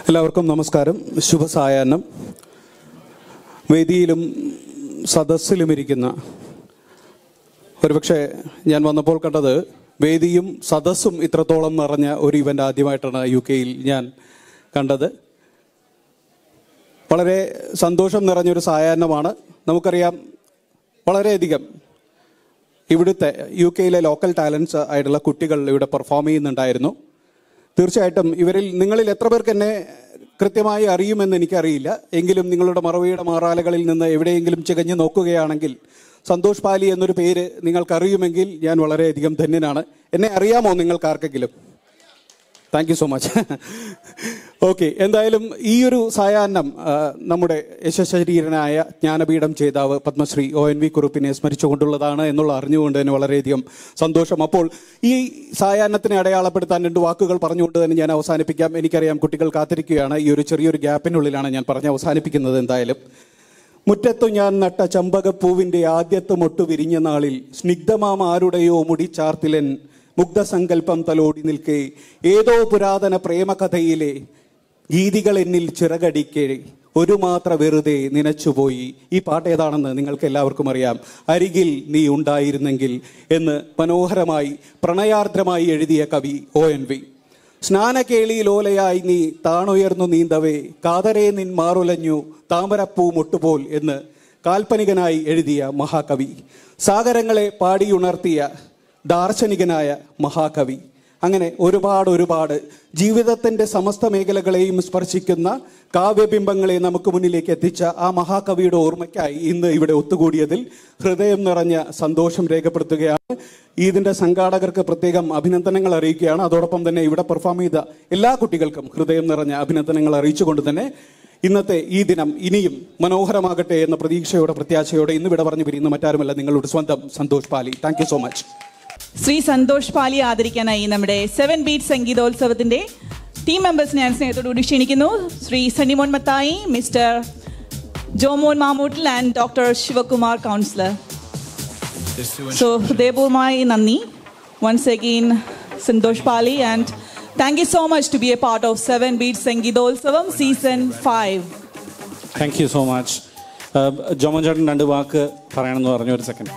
എല്ലാവർക്കും നമസ്കാരം ശുഭസായാഹ്നം വേദിയിലും സദസ്സിലും ഇരിക്കുന്ന ഒരുപക്ഷെ ഞാൻ വന്നപ്പോൾ കണ്ടത് വേദിയും സദസ്സും ഇത്രത്തോളം നിറഞ്ഞ ഒരു ഇവൻ്റ് ആദ്യമായിട്ടാണ് യു കെയിൽ ഞാൻ കണ്ടത് വളരെ സന്തോഷം നിറഞ്ഞൊരു സായാഹ്നമാണ് നമുക്കറിയാം വളരെയധികം ഇവിടുത്തെ യു കെയിലെ ലോക്കൽ ടാലൻസ് ആയിട്ടുള്ള കുട്ടികൾ ഇവിടെ പെർഫോം ചെയ്യുന്നുണ്ടായിരുന്നു തീർച്ചയായിട്ടും ഇവരിൽ നിങ്ങളിൽ എത്ര പേർക്ക് എന്നെ കൃത്യമായി അറിയുമെന്ന് എനിക്കറിയില്ല എങ്കിലും നിങ്ങളുടെ മറവിയുടെ മാറാലകളിൽ നിന്ന് എവിടെയെങ്കിലും ചികഞ്ഞു നോക്കുകയാണെങ്കിൽ സന്തോഷ് പാലി എന്നൊരു പേര് നിങ്ങൾക്കറിയുമെങ്കിൽ ഞാൻ വളരെയധികം ധന്യനാണ് എന്നെ അറിയാമോ നിങ്ങൾക്ക് ആർക്കെങ്കിലും thank you so much okay എന്തായാലും ഈ ഒരു സായാഹ്നം ആ, നമ്മുടെ യശശരീരനായ ജ്ഞാനപീഠം ജേതാവ് പത്മശ്രീ ഒ എൻ വി കുറുപ്പിനെ സ്മരിച്ചുകൊണ്ടുള്ളതാണ് എന്നുള്ള അറിഞ്ഞുകൊണ്ട് തന്നെ വളരെയധികം സന്തോഷം അപ്പോൾ ഈ സായാഹ്നത്തിനെ അടയാളപ്പെടുത്താൻ രണ്ട് വാക്കുകൾ പറഞ്ഞുകൊണ്ട് തന്നെ ഞാൻ അവസാനിപ്പിക്കാം എനിക്കറിയാം കുട്ടികൾ കാത്തിരിക്കുകയാണ് ഈ ഒരു ചെറിയൊരു ഗ്യാപ്പിനുള്ളിലാണ് ഞാൻ പറഞ്ഞ് അവസാനിപ്പിക്കുന്നത് എന്തായാലും മുറ്റത്തു ഞാൻ നട്ട ചമ്പകപ്പൂവിന്റെ ആദ്യത്തെ മൊട്ടു വിരിഞ്ഞ നാളിൽ സ്നിഗ്ധമാം ആരുടെയോ മുടിച്ചാർത്തിലൻ മുഗ്ധസങ്കല്പം തലോടി നിൽക്കെ ഏതോ പുരാതന പ്രേമകഥയിലെ ഗീതികൾ എന്നിൽ ചിറകടിക്കെ ഒരു മാത്ര വെറുതെ നനച്ചുപോയി ഈ പാട്ട് ഏതാണെന്ന് നിങ്ങൾക്ക് എല്ലാവർക്കും അറിയാം അരികിൽ നീ ഉണ്ടായിരുന്നെങ്കിൽ എന്ന് മനോഹരമായി പ്രണയാർദ്രമായി എഴുതിയ കവി ഒ എൻ വി സ്നാനകേളിയിലോലയായി നീ താണുയർന്നു നീന്തവേ കാതരേ നിൻ മാറുലഞ്ഞു താമരപ്പൂ മുട്ടുപോൽ എന്ന് കാൽപ്പനികനായി എഴുതിയ മഹാകവി സാഗരങ്ങളെ പാടിയുണർത്തിയ ദാർശനികനായ മഹാകവി അങ്ങനെ ഒരുപാട് ഒരുപാട് ജീവിതത്തിന്റെ സമസ്ത മേഖലകളെയും സ്പർശിക്കുന്ന കാവ്യബിംബങ്ങളെ നമുക്ക് മുന്നിലേക്ക് എത്തിച്ച ആ മഹാകവിയുടെ ഓർമ്മയ്ക്കായി ഇന്ന് ഇവിടെ ഒത്തുകൂടിയതിൽ ഹൃദയം നിറഞ്ഞ സന്തോഷം രേഖപ്പെടുത്തുകയാണ് ഇതിന്റെ സംഘാടകർക്ക് പ്രത്യേകം അഭിനന്ദനങ്ങൾ അറിയിക്കുകയാണ് അതോടൊപ്പം തന്നെ ഇവിടെ പെർഫോം ചെയ്ത എല്ലാ കുട്ടികൾക്കും ഹൃദയം നിറഞ്ഞ അഭിനന്ദനങ്ങൾ അറിയിച്ചുകൊണ്ട് തന്നെ ഇന്നത്തെ ഈ ദിനം ഇനിയും മനോഹരമാകട്ടെ എന്ന പ്രതീക്ഷയോടെ പ്രത്യാശയോടെ ഇന്ന് ഇവിടെ പറഞ്ഞു പിരിയുന്ന മറ്റാരുമല്ല നിങ്ങളുടെ സ്വന്തം Santhosh Pali thank so much Shri Santhosh Pali ആദരിക്കാനായി നമ്മുടെ സെവൻ ബീറ്റ് സംഗീതോത്സവത്തിന്റെ ടീം മെമ്പേഴ്സിനെ ഞാൻ സ്നേഹത്തോടുകൂടി ക്ഷണിക്കുന്നു Shri Sunnymon Mathai mister Jomon Mamoottil and doctor Sivakumar councillor so ഹൃദയപൂർവ്വമായി നന്ദി once again Santhosh Pali and thank you so much to be a part of seven beat Sangeethotsavam season five thank you so much Joman ചേട്ടൻ രണ്ട് വാക്ക് പറയണമെന്ന് പറഞ്ഞു ഒരു second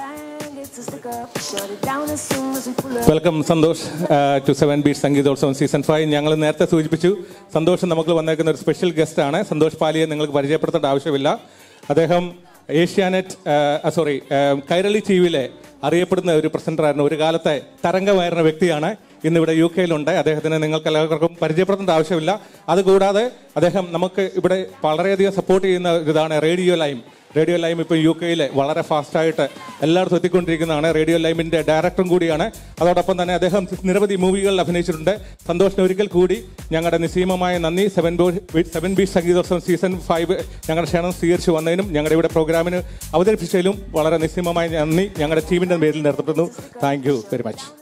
welcome Santhosh to seven beat Sangeethotsavam season five ഞങ്ങൾ നേരത്തെ സൂചിപ്പിച്ചു സന്തോഷ് നമുക്ക് വന്നേക്കുന്ന ഒരു സ്പെഷ്യൽ ഗസ്റ്റ് ആണ് സന്തോഷ് പാലിയെ നിങ്ങൾക്ക് പരിചയപ്പെടുത്തേണ്ട ആവശ്യമില്ല അദ്ദേഹം ഏഷ്യാനെറ്റ് സോറി കൈരളി ടി വിയിലെ അറിയപ്പെടുന്ന ഒരു പ്രസന്ററായിരുന്നു ഒരു കാലത്തെ തരംഗമായിരുന്ന വ്യക്തിയാണ് ഇന്നിവിടെ യു കെയിലുണ്ട് അദ്ദേഹത്തിന് നിങ്ങൾക്ക് എല്ലാവർക്കും പരിചയപ്പെടുത്തേണ്ട ആവശ്യമില്ല അതുകൂടാതെ അദ്ദേഹം നമുക്ക് ഇവിടെ വളരെയധികം സപ്പോർട്ട് ചെയ്യുന്ന ഒരു ഇതാണ് റേഡിയോ ലൈം റേഡിയോ ലൈം ഇപ്പോൾ യു കെയിൽ വളരെ ഫാസ്റ്റായിട്ട് എല്ലായിടത്തും എത്തിക്കൊണ്ടിരിക്കുന്നതാണ് റേഡിയോ ലൈമിൻ്റെ ഡയറക്ടറും കൂടിയാണ് അതോടൊപ്പം തന്നെ അദ്ദേഹം നിരവധി മൂവികളിൽ അഭിനയിച്ചിട്ടുണ്ട് സന്തോഷിന് ഒരിക്കൽ കൂടി ഞങ്ങളുടെ നിസ്സീമമായ നന്ദി സെവൻ ബോ seven beat Sangeethotsavam season five ഞങ്ങളുടെ ക്ഷണം സ്വീകരിച്ചു വന്നതിനും ഞങ്ങളുടെ ഇവിടെ പ്രോഗ്രാമിന് അവതരിപ്പിച്ചതിലും വളരെ നിസ്സീമമായ നന്ദി ഞങ്ങളുടെ ടീമിൻ്റെ പേരിൽ നിർത്തപ്പെടുന്നു താങ്ക് യു വെരി മച്ച്